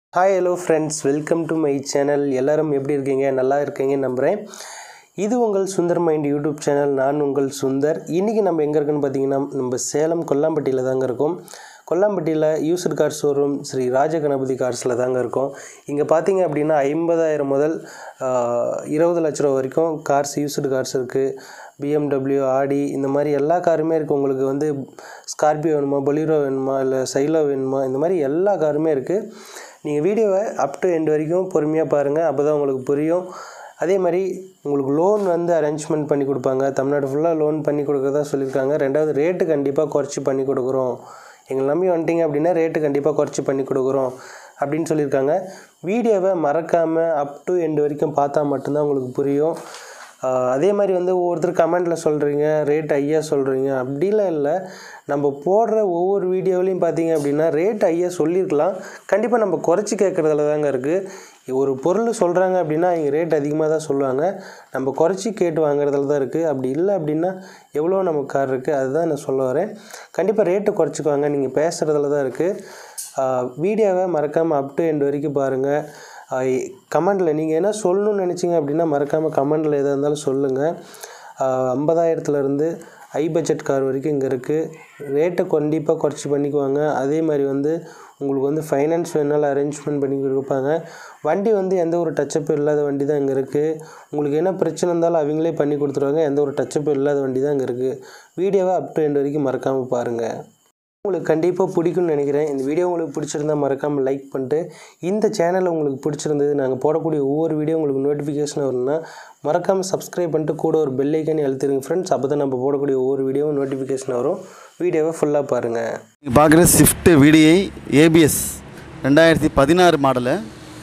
hi hello friends welcome to my channel எல்லாரும் எப்படி இருக்கீங்க நல்லா இருக்கீங்கன்னு நம்புகிறேன் இது உங்கள் சுந்தர் மைண்ட் யூடியூப் சேனல் நான் உங்கள் சுந்தர் இன்றைக்கி நம்ம எங்கே இருக்குன்னு பார்த்தீங்கன்னா நம்ம சேலம் கொல்லாம்பட்டியில் தாங்க இருக்கோம் கொல்லாம்பட்டியில் used car showroom Shri Rajaganapathi கார்ஸில் தாங்க இருக்கோம் இங்கே பார்த்தீங்க அப்படின்னா ஐம்பதாயிரம் முதல் ஆஹ், இருபது லட்ச ரூபா வரைக்கும் கார்ஸ் யூஸ்டு கார்ஸ் இருக்குது பிஎம்டபிள்யூ ஆடி இந்த மாதிரி எல்லா காருமே இருக்குது உங்களுக்கு வந்து ஸ்கார்பியோ வேணுமா பொலிரோ வேணுமா இல்லை சைலோ வேணுமா இந்த மாதிரி எல்லா காருமே இருக்குது நீங்கள் வீடியோவை அப் டு எண்ட் வரைக்கும் பொறுமையாக பாருங்கள் அப்போ தான் உங்களுக்கு புரியும் அதே மாதிரி உங்களுக்கு லோன் வந்து அரேஞ்ச்மெண்ட் பண்ணி கொடுப்பாங்க தமிழ்நாடு ஃபுல்லாக லோன் பண்ணி கொடுக்குறதா சொல்லியிருக்காங்க ரெண்டாவது ரேட்டு கண்டிப்பாக குறைச்சி பண்ணி கொடுக்குறோம் எங்களை நம்பி வந்துட்டீங்க அப்படின்னா ரேட்டு கண்டிப்பாக குறைச்சி பண்ணி கொடுக்குறோம் அப்படின்னு சொல்லியிருக்காங்க வீடியோவை மறக்காமல் அப் டு எண்ட் வரைக்கும் பார்த்தா மட்டும்தான் உங்களுக்கு புரியும் ஆஹ் அதே மாதிரி வந்து ஒவ்வொருத்தர் கமெண்டில் சொல்கிறீங்க ரேட் ஐயா சொல்கிறீங்க அப்படிலாம் இல்லை நம்ம போடுற ஒவ்வொரு வீடியோவிலையும் பார்த்தீங்க அப்படின்னா ரேட் ஐயா சொல்லியிருக்கலாம் கண்டிப்பாக நம்ம குறைச்சி கேட்குறதுல தாங்க இருக்குது ஒரு பொருள் சொல்கிறாங்க அப்படின்னா அவங்க ரேட் அதிகமாக தான் சொல்லுவாங்க நம்ம குறைச்சி கேட்டு வாங்குறதுல தான் இருக்குது அப்படி இல்லை அப்படின்னா எவ்வளோ நமக்கு கார் இருக்குது அதுதான் நான் சொல்ல வரேன் கண்டிப்பாக ரேட்டு குறைச்சிக்குவாங்க நீங்கள் பேசுகிறதுல தான் இருக்குது வீடியோவை மறக்காமல் அப் டு எண்ட் வரைக்கும் பாருங்கள் கமெண்டில் நீங்கள் என்ன சொல்லணும்னு நினச்சிங்க அப்படின்னா மறக்காமல் கமெண்டில் எதாக இருந்தாலும் சொல்லுங்கள் ஐம்பதாயிரத்துலேருந்து ஹை பட்ஜெட் கார் வரைக்கும் இங்கே இருக்குது ரேட்டை கண்டிப்பாக குறைச்சி பண்ணிக்குவாங்க அதே மாதிரி வந்து உங்களுக்கு வந்து ஃபைனான்ஸ் வேணாலும் அரேஞ்ச்மெண்ட் பண்ணி கொடுப்பாங்க வண்டி வந்து எந்த ஒரு டச்சப்பும் இல்லாத வண்டி தான் இங்கே இருக்குது உங்களுக்கு என்ன பிரச்சனை இருந்தாலும் அவங்களே பண்ணி கொடுத்துருவாங்க எந்த ஒரு டச்சப்பும் இல்லாத வண்டி தான் இங்கே இருக்குது வீடியோவை அப் டு எண்ட் வரைக்கும் மறக்காமல் பாருங்கள் உங்களுக்கு கண்டிப்பாக பிடிக்கும்னு நினைக்கிறேன் இந்த வீடியோ உங்களுக்கு பிடிச்சிருந்தா மறக்காமல் லைக் பண்ணிட்டு இந்த சேனல் உங்களுக்கு பிடிச்சிருந்தது நாங்கள் போடக்கூடிய ஒவ்வொரு வீடியோ உங்களுக்கு நோட்டிஃபிகேஷன் வரும்னா மறக்காமல் சப்ஸ்கிரைப் பண்ணிட்டு கூட ஒரு பெல் ஐக்கன் எழுத்துருங்க ஃப்ரெண்ட்ஸ் அப்போ தான் நம்ம போடக்கூடிய ஒவ்வொரு வீடியோவும் நோட்டிஃபிகேஷன் வரும் வீடியோவை ஃபுல்லாக பாருங்கள் நீங்கள் பார்க்குற ஸ்விஃப்ட் விடிஐ ஏபிஎஸ் ரெண்டாயிரத்தி பதினாறு மாடலு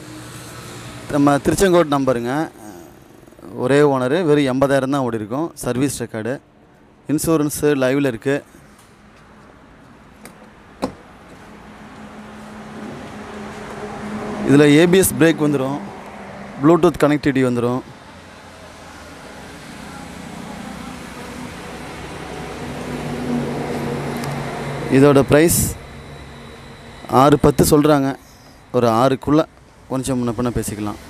நம்ம திருச்செங்கோடு நம்பருங்க ஒரே ஓனரு வெறும் எண்பதாயிரம் தான் ஓடி இருக்கும் சர்வீஸ் ரெக்கார்டு இன்சூரன்ஸு லைவில் இருக்குது இதில் ஏபிஎஸ் பிரேக் வந்துடும் ப்ளூடூத் கனெக்டிவிட்டி வந்துடும் இதோட ப்ரைஸ் ஆறு பத்து சொல்கிறாங்க ஒரு ஆறுக்குள்ளே கொஞ்சம் முன்ன பின்ன பேசிக்கலாம்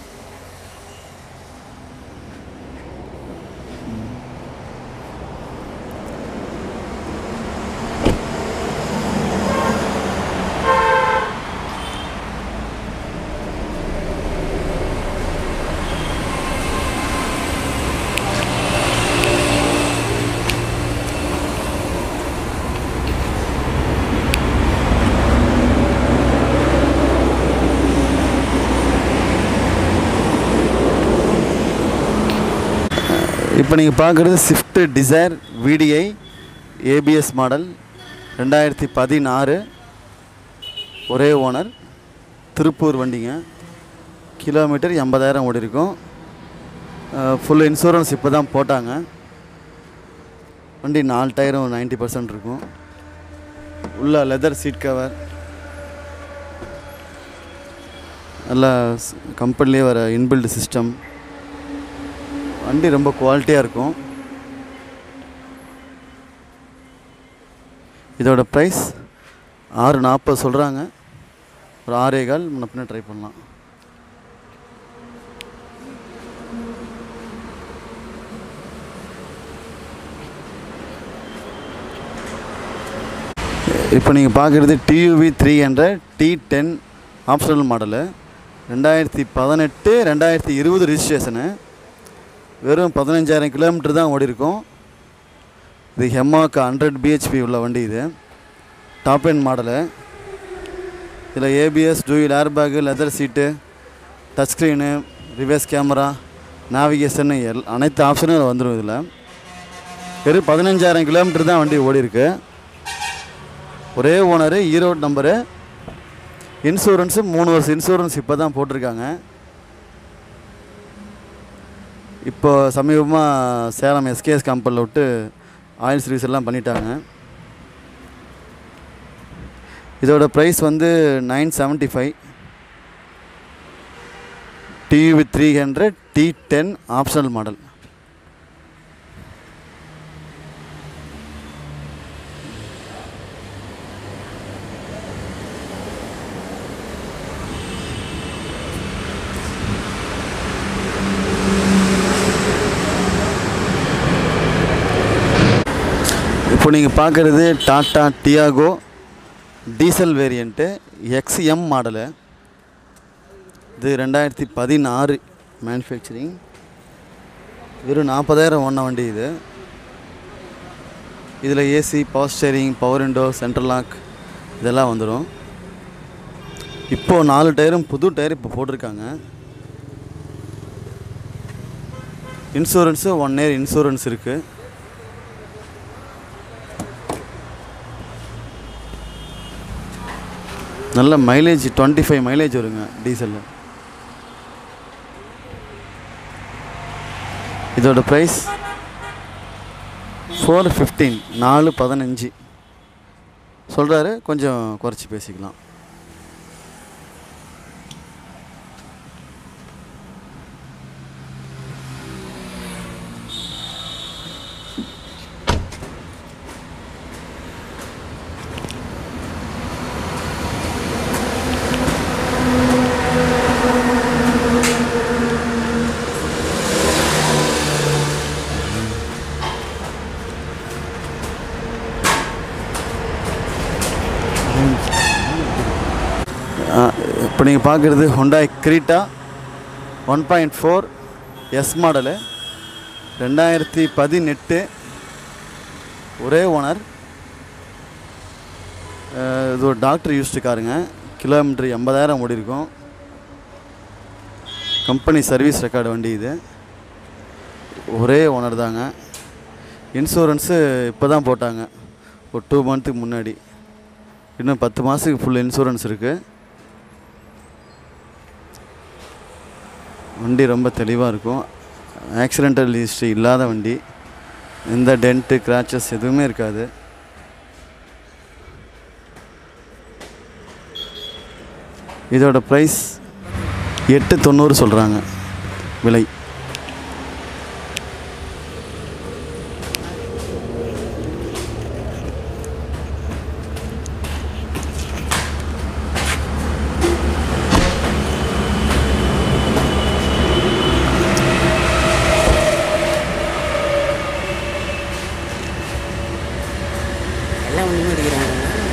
இப்போ நீங்கள் பார்க்குறது Swift Dzire VDI ABS model ரெண்டாயிரத்தி பதினாறு ஒரே ஓனர் திருப்பூர் வண்டிங்க கிலோமீட்டர் எண்பதாயிரம் ஓடி இருக்கும் ஃபுல் இன்சூரன்ஸ் இப்போ தான் போட்டாங்க வண்டி நாலு டயரும் நைன்ட்டி பர்சன்ட் இருக்கும் உள்ள லெதர் சீட் கவர் நல்லா கம்பெனிலே வர இன்பில்டு சிஸ்டம் வண்டி ரொம்ப குவாலிட்டியாக இருக்கும் இதோட ப்ரைஸ் ஆறு நாற்பது சொல்கிறாங்க ஒரு ஆறே கால் முன்ன பின்ன ட்ரை பண்ணலாம் இப்போ நீங்கள் பார்க்குறது டியூவி த்ரீ என்ற டி டென் ஆப்ஷனல் மாடலு ரெண்டாயிரத்தி பதினெட்டு ரெண்டாயிரத்தி இருபது ரிஜிஸ்ட்ரேஷனு வெறும் பதினஞ்சாயிரம் கிலோமீட்டர் தான் ஓடி இருக்கும் இது ஹெமாக்கு ஹண்ட்ரட் பிஹெச்பி உள்ள வண்டி இது டாப் எண்ட் மாடலு இதில் ABS dual airbag leather seat touch screen reverse camera navigation L அனைத்து ஆப்ஷனும் இதில் வந்துடும் இதில் வெறும் பதினஞ்சாயிரம் கிலோமீட்டர் தான் வண்டி ஓடி இருக்கு ஒரே ஓனரு ஈரோடு நம்பரு இன்சூரன்ஸு மூணு வருஷம் இன்சூரன்ஸ் இப்போ தான் போட்டிருக்காங்க இப்போ சமீபமாக சேலம் எஸ்கேஎஸ் கம்பெனியில் விட்டு ஆயில் சர்வீஸ் எல்லாம் பண்ணிட்டாங்க இதோட ப்ரைஸ் வந்து nine seventy five TUV three hundred T ten optional model இப்போ நீங்கள் பார்க்குறது Tata Tiago diesel variant XM model இது ரெண்டாயிரத்தி பதினாறு மேனுஃபேக்சரிங் வெறும் நாற்பதாயிரம் ஒன்ன வண்டி இது இதில் AC power steering power window central lock இதெல்லாம் வந்துடும் இப்போது நாலு டயரும் புது டயர் இப்போ போட்டிருக்காங்க இன்சூரன்ஸு ஒன் இயர் இன்சூரன்ஸ் இருக்குது நல்ல மைலேஜ் டுவெண்ட்டி ஃபைவ் மைலேஜ் வருங்க டீசலில் இதோட ப்ரைஸ் ஃபோர் ஃபிஃப்டீன் நாலு பதினஞ்சு சொல்கிறாரு கொஞ்சம் குறைச்சி பேசிக்கலாம் இப்போ நீங்கள் பார்க்குறது Hyundai Creta one point four S model ரெண்டாயிரத்தி பதினெட்டு ஒரே ஓனர் இது ஒரு டாக்டர் யூஸ்டு காருங்க கிலோமீட்டர் எண்பதாயிரம் ஓடி இருக்கும் கம்பெனி சர்வீஸ் ரெக்கார்டு வண்டி இது ஒரே ஓனர் தாங்க இன்சூரன்ஸு இப்போ தான் போட்டாங்க ஒரு டூ மந்த்துக்கு முன்னாடி இன்னும் பத்து மாதத்துக்கு ஃபுல் இன்சூரன்ஸ் இருக்குது வண்டி ரொம்ப தெளிவாக இருக்கும் ஆக்சிடென்டல் ஹிஸ்ட்ரி இல்லாத வண்டி எந்த டென்ட்டு கிராச்சஸ் எதுவுமே இருக்காது இதோட ப்ரைஸ் எட்டு தொண்ணூறு சொல்கிறாங்க விலை எல்லாம் ஒன்றுமே அடிக்கிறாங்க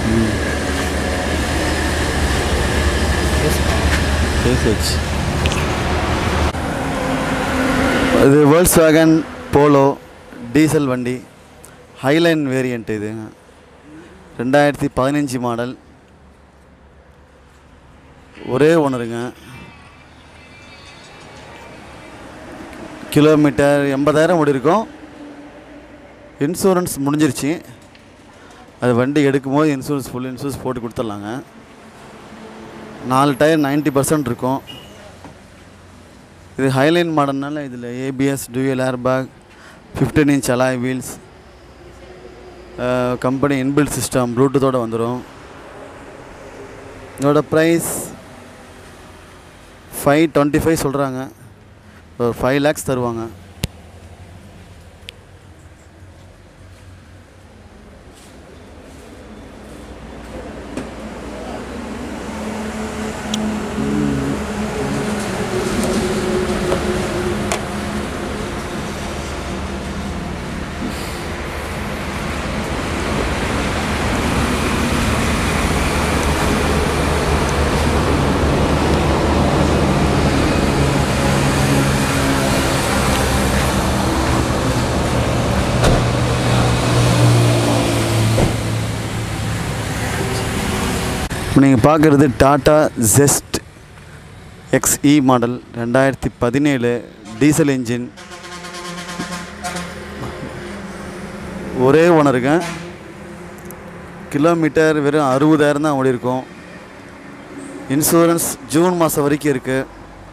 பேசியாச்சு இது வேர்ல்ஸ் வேகன் போலோ டீசல் வண்டி ஹைலைன் வேரியண்ட் இது ரெண்டாயிரத்தி பதினஞ்சு மாடல் ஒரே ஓனருங்க கிலோமீட்டர் எண்பதாயிரம் ஓடி இருக்கும் இன்சூரன்ஸ் முடிஞ்சிருச்சு அது வண்டி எடுக்கும்போது இன்சூரன்ஸ் ஃபுல் இன்சூரன்ஸ் போட்டு கொடுத்துட்லாங்க நாலு டயர் 90% பர்சன்ட் இருக்கும் இது ஹைலைன் மாடல்னால இதில் ABS dual airbag fifteen inch alloy wheels company inbuilt system ப்ளூடூத்தோடு வந்துடும் இதோட ப்ரைஸ் ஃபைவ் டுவெண்ட்டி ஃபைவ் சொல்கிறாங்க ஒரு ஃபைவ் லேக்ஸ் தருவாங்க இப்போ நீங்கள் பார்க்குறது டாட்டா ஜெஸ்ட் எக்ஸ்இ மாடல் ரெண்டாயிரத்தி பதினேழு டீசல் இன்ஜின் ஒரே ஓனருங்க கிலோமீட்டர் வெறும் அறுபதாயிரம் தான் ஓடி இருக்கும் இன்சூரன்ஸ் ஜூன் மாதம் வரைக்கும் இருக்குது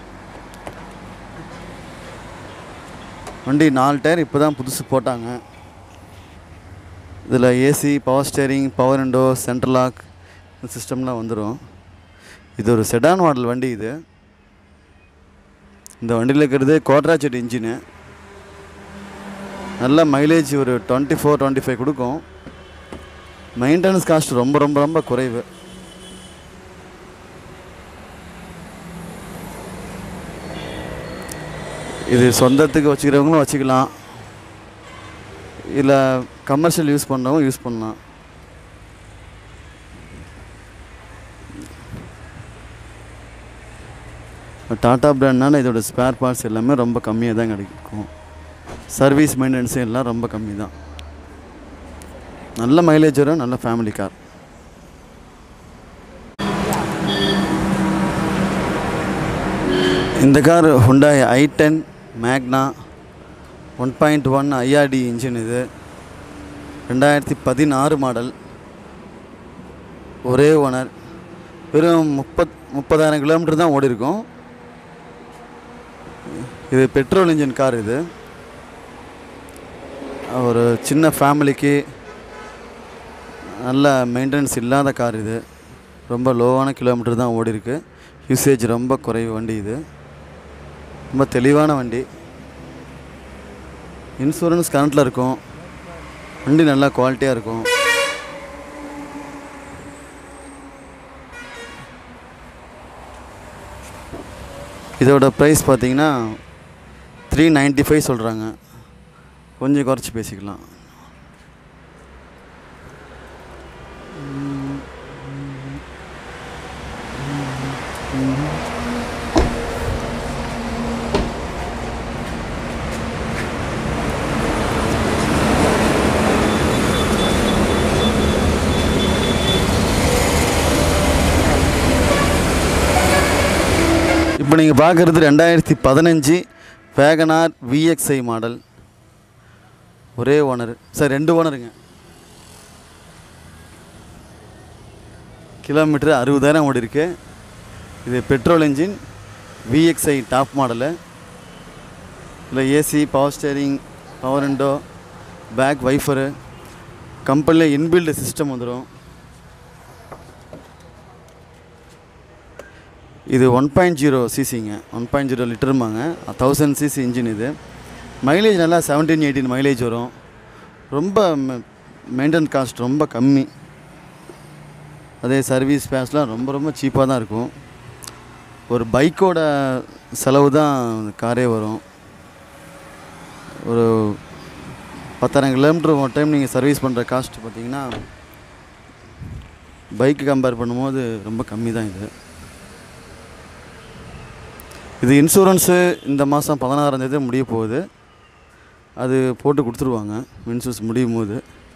வண்டி நாலு டயர் இப்போ தான் புதுசு போட்டாங்க இதில் AC power steering power window central lock இந்த சிஸ்டம்லாம் வந்துடும் இது ஒரு செடான் மாடல் வண்டி இது இந்த வண்டியில் இருக்கிறது கோட்ராச்செட் இன்ஜினு நல்ல மைலேஜ் ஒரு டுவெண்ட்டி ஃபோர் டுவெண்ட்டி ஃபைவ் கொடுக்கும் மெயின்டெனன்ஸ் காஸ்ட் ரொம்ப ரொம்ப ரொம்ப குறைவு இது சொந்தத்துக்கு வச்சுக்கிறவங்களும் வச்சுக்கலாம் இதில் கமர்ஷியல் யூஸ் பண்ணுறவங்க யூஸ் பண்ணலாம் டாட்டா பிராண்ட்னால இதோட ஸ்பேர் பார்ட்ஸ் எல்லாமே ரொம்ப கம்மியாக தான் கிடைக்கும் சர்வீஸ் மெயின்டெனன்ஸும் எல்லாம் ரொம்ப கம்மி தான் நல்ல மைலேஜ் வரும் நல்ல ஃபேமிலி கார் இந்த car Hyundai i ten Magna one point one IRDE engine இது ரெண்டாயிரத்தி பதினாறு மாடல் ஒரே ஓனர் வெறும் முப்பத் முப்பதாயிரம் கிலோமீட்டர் தான் ஓடி இருக்கும் இது பெட்ரோல் இன்ஜின் கார் இது ஒரு சின்ன ஃபேமிலிக்கு நல்ல மெயின்டெனன்ஸ் இல்லாத கார் இது ரொம்ப லோவான கிலோமீட்டர் தான் ஓடி இருக்கு யூசேஜ் ரொம்ப குறைவு வண்டி இது ரொம்ப தெளிவான வண்டி இன்சூரன்ஸ் கரண்ட்டில் இருக்கும் வண்டி நல்லா குவாலிட்டியாக இருக்கும் இதோட ப்ரைஸ் பார்த்தீங்கன்னா த்ரீ நைன்ட்டி ஃபைவ் சொல்கிறாங்க கொஞ்சம் குறைச்சி பேசிக்கலாம் இப்போ நீங்கள் பார்க்குறது ரெண்டாயிரத்தி பதினஞ்சு வேகனார் விஎக்ஸ்ஐ மாடல் ஒரே ஓனர் சார் ரெண்டு ஓனருங்க கிலோமீட்டர் அறுபதாயிரம் ஓடி இருக்கு இது petrol engine VXI top model இதில் AC power steering power window back wiper கம்பெனியில் இன்பில்டு சிஸ்டம் வந்துடும் இது ஒன் பாயிண்ட் ஜீரோ சிசிங்க ஒன் பாயிண்ட் ஜீரோ லிட்டருமாங்க தௌசண்ட் சிசி இன்ஜின் இது மைலேஜ் நல்லா செவன்டீன் எயிட்டீன் மைலேஜ் வரும் ரொம்ப மெயின்டெனன் காஸ்ட் ரொம்ப கம்மி அதே சர்வீஸ் பேஸ்லாம் ரொம்ப ரொம்ப சீப்பாக தான் இருக்கும் ஒரு பைக்கோட செலவு தான் காரே வரும் ஒரு பத்தாயிரம் கிலோமீட்டர் ஒரு டைம் நீங்கள் சர்வீஸ் பண்ணுற காஸ்ட் பார்த்தீங்கன்னா பைக்கு கம்பேர் பண்ணும்போது ரொம்ப கம்மி தான் இது இது இன்சூரன்ஸு இந்த மாதம் பதினாறாம் தேதி முடிய போகுது அது போட்டு கொடுத்துருவாங்க இன்சூரன்ஸ் முடியும் போது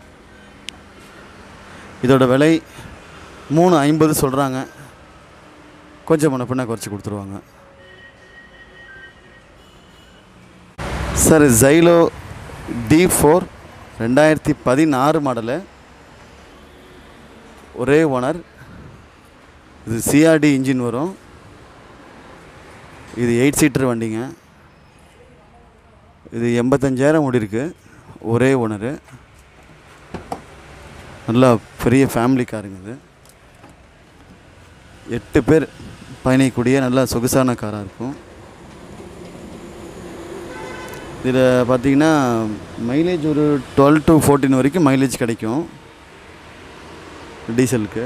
இதோட விலை மூணு ஐம்பது சொல்கிறாங்க கொஞ்சம் முன்ன பின்ன குறைச்சி கொடுத்துருவாங்க சார் ஜைலோ டி ஃபோர் ரெண்டாயிரத்தி பதினாறு மாடலு ஒரே ஓனர் இது சிஆர்டி இன்ஜின் வரும் இது எயிட் சீட்டர் வண்டிங்க இது எண்பத்தஞ்சாயிரம் ஓடி இருக்கு ஒரே ஓனரு நல்லா பெரிய ஃபேமிலி காருங்க இது எட்டு பேர் பயணிக்கக்கூடிய நல்லா சொகுசான காராக இருக்கும் இதில் பார்த்தீங்கன்னா மைலேஜ் ஒரு டுவெல் டு ஃபோர்டீன் வரைக்கும் மைலேஜ் கிடைக்கும் டீசலுக்கு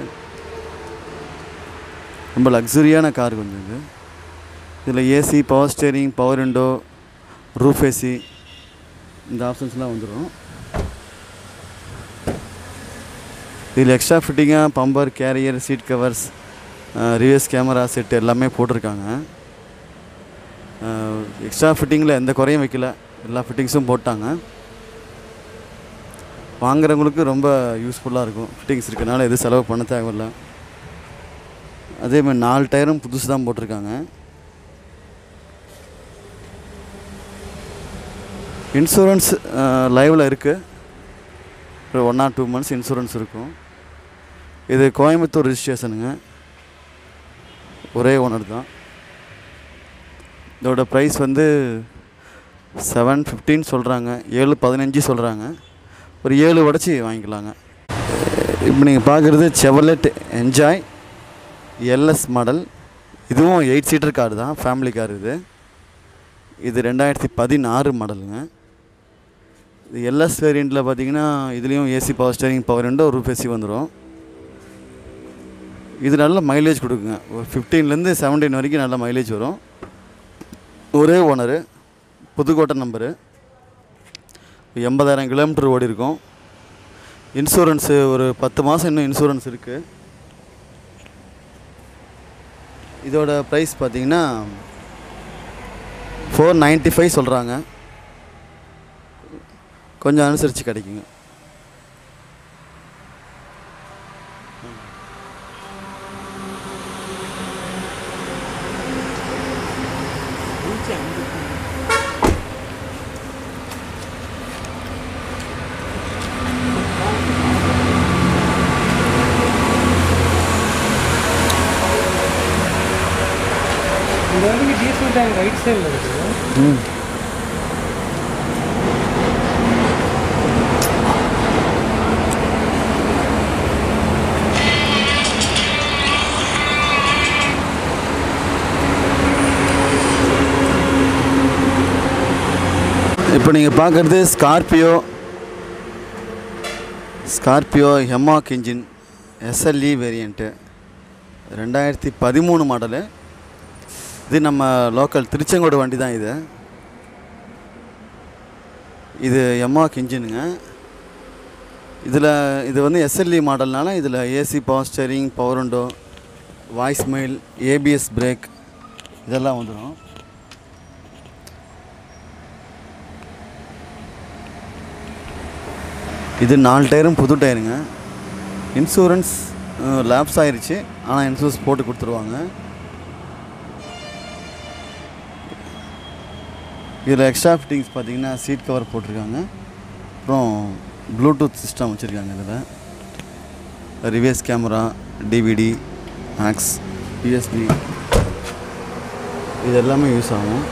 ரொம்ப லக்ஸுரியான கார் கொஞ்சம் இது இதில் AC power steering power window roof AC இந்த ஆப்ஷன்ஸ்லாம் வந்துடும் இதில் எக்ஸ்ட்ரா ஃபிட்டிங்காக bumper carrier seat covers reverse camera set எல்லாமே போட்டிருக்காங்க எக்ஸ்ட்ரா ஃபிட்டிங்கில் எந்த குறையும் வைக்கல எல்லா ஃபிட்டிங்ஸும் போட்டாங்க வாங்குறவங்களுக்கு ரொம்ப யூஸ்ஃபுல்லாக இருக்கும் ஃபிட்டிங்ஸ் இருக்கனால எதுவும் செலவு பண்ண தேவையில்ல அதே மாதிரி நாலு டயரும் புதுசு தான் போட்டிருக்காங்க இன்சூரன்ஸ் லைவில் இருக்குது ஒரு one or two months insurance இருக்கும் இது கோயம்புத்தூர் ரிஜிஸ்ட்ரேஷனுங்க ஒரே ஓனர் தான் இதோட ப்ரைஸ் வந்து செவன் ஃபிஃப்டின் சொல்கிறாங்க ஏழு பதினஞ்சு சொல்கிறாங்க ஒரு ஏழு உடச்சி வாங்கிக்கலாங்க இப்போ நீங்கள் பார்க்குறது செவலெட் என்ஜாய் எல்எஸ் மாடல் இதுவும் எயிட் சீட்டர் கார் தான் ஃபேமிலி கார் இது இது ரெண்டாயிரத்தி பதினாறு மாடலுங்க இது எல்எஸ் வேரியண்ட்டில் பார்த்தீங்கன்னா இதுலேயும் AC power steering power window roof AC வந்துடும் இது நல்ல மைலேஜ் கொடுக்குங்க ஒரு ஃபிஃப்டீன்லேருந்து செவன்டீன் வரைக்கும் நல்ல மைலேஜ் வரும் ஒரே ஓனரு புதுக்கோட்டை நம்பரு எண்பதாயிரம் கிலோமீட்டர் ஓடி இருக்கும் இன்சூரன்ஸு ஒரு பத்து மாதம் இன்னும் இன்சூரன்ஸ் இருக்குது இதோட ப்ரைஸ் பார்த்தீங்கன்னா ஃபோர் நைன்ட்டி ஃபைவ் சொல்கிறாங்க கொஞ்சம் அனுசரித்து கிடைக்குங்க இந்த வண்டிக்கு டீசல் டேங்க் ரைட் சைடில் இருக்குது ம் இப்போ நீங்கள் பார்க்குறது Scorpio Scorpio mHawk engine SLE variant ரெண்டாயிரத்தி பதிமூணு மாடலு இது நம்ம லோக்கல் திருச்செங்கோடு வண்டி தான் இது இது எம்மாக் இன்ஜினுங்க இதில் இது வந்து எஸ்எல்இ மாடல்னால இதில் AC power steering power window voice mail ABS brake இதெல்லாம் வந்துடும் இது நாலு டயரும் புது டயருங்க இன்சூரன்ஸ் லேப்ஸ் ஆயிருச்சு ஆனால் இன்சூரன்ஸ் போட்டு கொடுத்துருவாங்க இதில் எக்ஸ்ட்ரா ஃபிட்டிங்ஸ் பார்த்தீங்கன்னா சீட் கவர் போட்டிருக்காங்க அப்புறம் ப்ளூடூத் சிஸ்டம் வச்சுருக்காங்க இதில் reverse camera DVD max USB இது எல்லாமே யூஸ் ஆகும்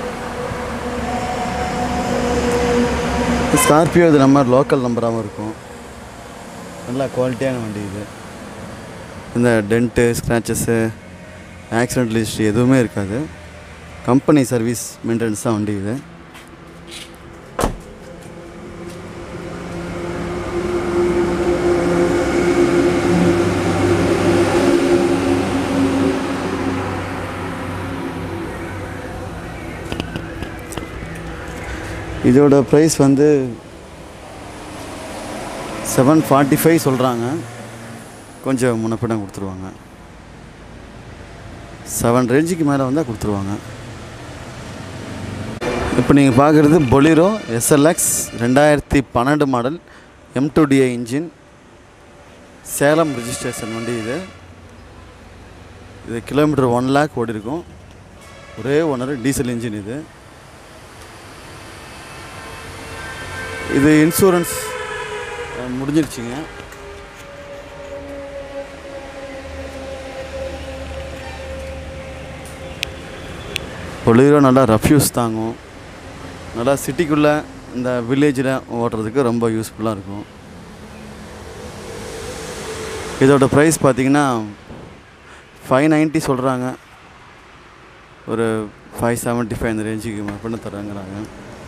ஸ்கார்பியோ இது நம்ம லோக்கல் நம்பராகவும் இருக்கும் நல்லா குவாலிட்டியான வண்டி இது இந்த டென்ட்டு ஸ்க்ராச்சஸ்ஸு ஆக்சிடென்டல் ஹிஸ்ட்ரி எதுவுமே இருக்காது கம்பெனி சர்வீஸ் மெயின்டெனன்ஸ் தான் வண்டி இது இதோட ப்ரைஸ் வந்து செவன் ஃபார்ட்டி ஃபைவ் சொல்கிறாங்க கொஞ்சம் முன்னப்பிடம் கொடுத்துருவாங்க செவன் ரேஞ்சுக்கு மேலே வந்தால் கொடுத்துருவாங்க இப்போ நீங்கள் பார்க்குறது பொலிரோ எஸ்எல்எக்ஸ் ரெண்டாயிரத்தி பன்னெண்டு model M two DI engine Salem registration வண்டி இது இது கிலோமீட்டர் ஒன் லேக் ஓடி இருக்கும் ஒரே ஓனர் டீசல் இன்ஜின் இது இது இன்சூரன்ஸ் அஹ், முடிஞ்சிருச்சுங்க பொலிரோ நல்லா ரஃப்யூஸ் தாங்கும் நல்லா சிட்டிக்குள்ளே இந்த வில்லேஜில் ஓட்டுறதுக்கு ரொம்ப யூஸ்ஃபுல்லாக இருக்கும் இதோட ப்ரைஸ் பார்த்தீங்கன்னா ஃபைவ் நைன்ட்டி சொல்கிறாங்க ஒரு ஃபைவ் செவன்ட்டி ஃபைவ் அந்த ரேஞ்சுக்கு பண்ணி தராங்கிறாங்க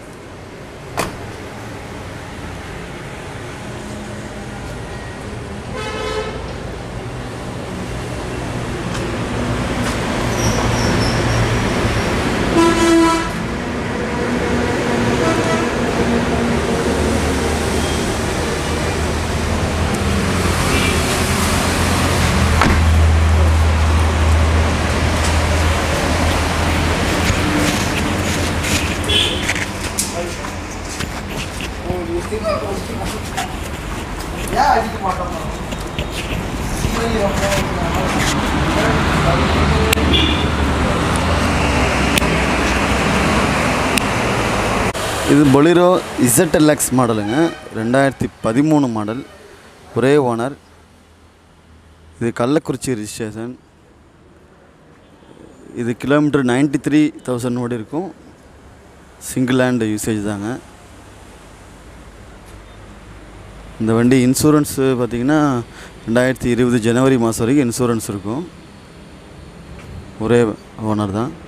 இது பொலிரோ இசட்எல்எக்ஸ் மாடலுங்க ரெண்டாயிரத்தி பதிமூணு மாடல் ஒரே ஓனர் இது கள்ளக்குறிச்சி ரிஜிஸ்ட்ரேஷன் இது கிலோமீட்டர் 93 த்ரீ தௌசண்ட் ஓடி இருக்கும் சிங்கிள் ஹேண்ட் யூசேஜ் தாங்க இந்த வண்டி இன்சூரன்ஸு பார்த்திங்கன்னா ரெண்டாயிரத்தி இருபது ஜனவரி மாதம் வரைக்கும் இன்சூரன்ஸ் இருக்கும் ஒரே ஓனர் தான்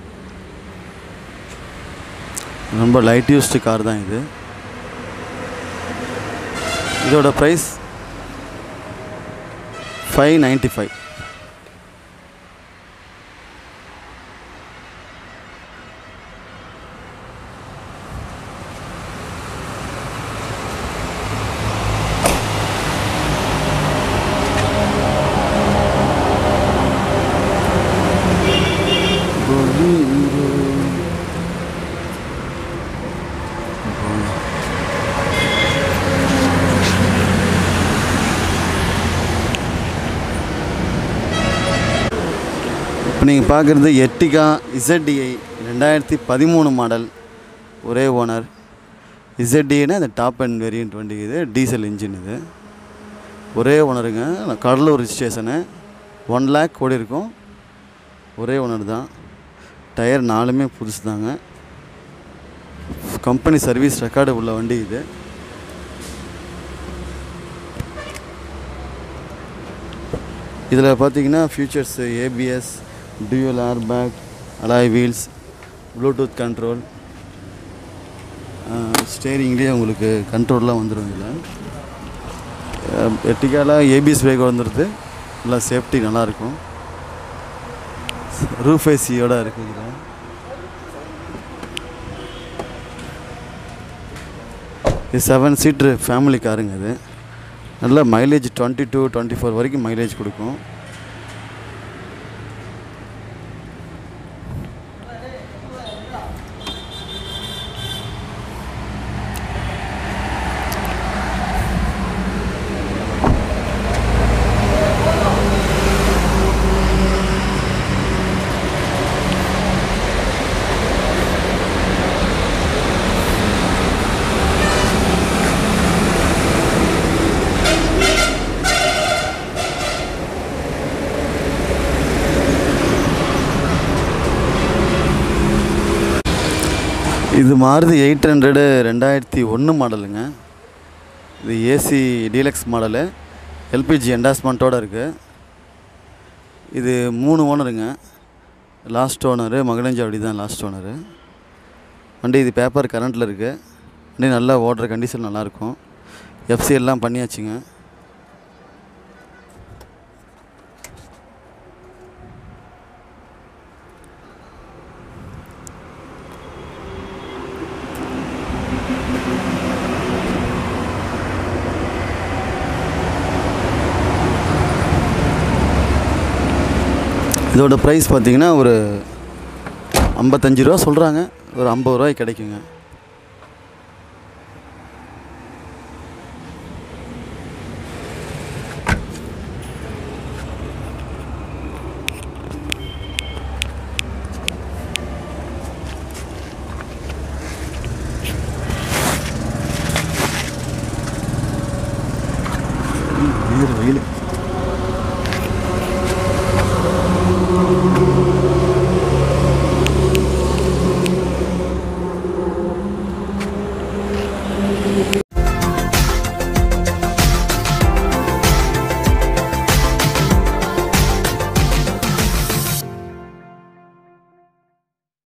ரொம்ப லைட் யூஸ்டு கார் தான் இது இதோட ப்ரைஸ் ஃபைவ் நைன்ட்டி ஃபைவ் இப்போ நீங்கள் பார்க்குறது எர்டிகா இசட்டிஐ ரெண்டாயிரத்தி பதிமூணு மாடல் ஒரே ஓனர் இசட்டிஐனா இந்த டாப் அண்ட் வேரியன்ட் வண்டி இது டீசல் இன்ஜின் இது ஒரே ஓனருங்க கடலூர் ஸ்டேஷனு ஒன் லேக் ஓடி இருக்கும் ஒரே ஓனர் தான் டயர் நாலுமே புதுசு தாங்க கம்பெனி சர்வீஸ் ரெக்கார்டு உள்ள வண்டி இது இதில் பார்த்தீங்கன்னா features ABS dual air bag alloy wheels Bluetooth control ஸ்டேரிங்லேயே உங்களுக்கு கண்ட்ரோல்லாம் வந்துடும் இதில் எட்டிக்காலாம் ஏபிஎஸ் பிரேக் வந்துடுது நல்லா சேஃப்டி நல்லாயிருக்கும் ரூஃப் ஏசியோட இருக்குது இதில் இது செவன் சீட்ரு ஃபேமிலி காருங்க இது நல்ல mileage twenty two twenty four வரைக்கும் மைலேஜ் கொடுக்கும் இது மாறுதி எயிட் ஹண்ட்ரடு ரெண்டாயிரத்தி ஒன்று மாடலுங்க இது ஏசி டீலக்ஸ் மாடலு எல்பிஜி என்டாஸ்மெண்ட்டோடு இருக்குது இது மூணு ஓனருங்க லாஸ்ட் ஓனரு மகனஞ்சாவடி தான் லாஸ்ட் ஓனரு வண்டி இது பேப்பர் கரண்ட்டில் இருக்குது வண்டி நல்லா ஓடுற கண்டிஷன் நல்லாயிருக்கும் எஃப்சி எல்லாம் பண்ணியாச்சுங்க இதோட ப்ரைஸ் பார்த்தீங்கன்னா ஒரு ஐம்பத்தஞ்சு ரூபா சொல்கிறாங்க ஒரு ஐம்பது ரூபாய்க்கு கிடைக்குங்க